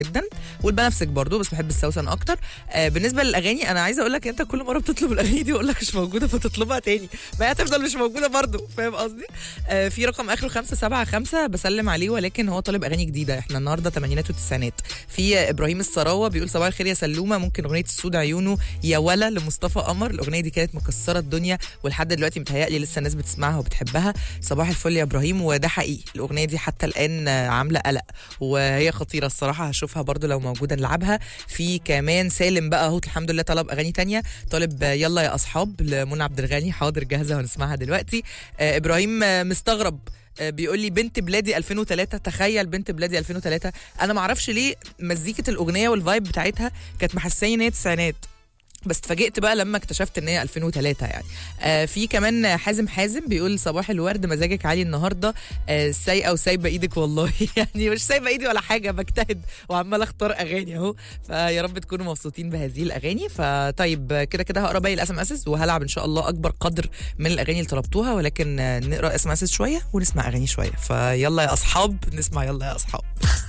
جدا والبنفسج برضو بس بحب السوسن اكتر آه بالنسبه للاغاني انا عايزه اقول لك انت كل مره بتطلب الاغاني دي اقول لك مش موجوده فتطلبها تاني ما هي هتفضل مش موجوده برضو فاهم قصدي آه في رقم اخره 575 بسلم عليه ولكن هو طالب اغاني جديده احنا النهارده تمانينات وتسعينات في ابراهيم السراوه بيقول صباح الخير يا سلومه ممكن اغنيه السود عيونه يا ولا لمصطفى قمر الاغنيه دي كانت مكسره الدنيا ولحد دلوقتي متهيألي لسه الناس بتسمعها وبتحبها صباح الفل يا ابراهيم وده حقيقي الاغنيه دي حتى الان آه، عامله قلق وهي خطيره الصراحه هشوفها برضو لو موجوده نلعبها في كمان سالم بقى اهو الحمد لله طلب اغاني تانية طالب آه، يلا يا اصحاب لمنى عبد الغني حاضر جاهزه وهنسمعها دلوقتي آه، ابراهيم آه، مستغرب آه، بيقول لي بنت بلادي 2003 تخيل بنت بلادي 2003 انا ما اعرفش ليه مزيكه الاغنيه والفايب بتاعتها كانت محساني ان هي تسعينات بس اتفاجئت بقى لما اكتشفت ان هي 2003 يعني آه في كمان حازم حازم بيقول صباح الورد مزاجك عالي النهارده آه سايقه وسايبه ايدك والله يعني مش سايبه ايدي ولا حاجه بجتهد وعمال اختار اغاني اهو فيا رب تكونوا مبسوطين بهذه الاغاني فطيب كده كده هقرا باقي الاس ام اس وهلعب ان شاء الله اكبر قدر من الاغاني اللي طلبتوها ولكن آه، نقرا اس ام اس شويه ونسمع اغاني شويه فيلا يا اصحاب نسمع يلا يا اصحاب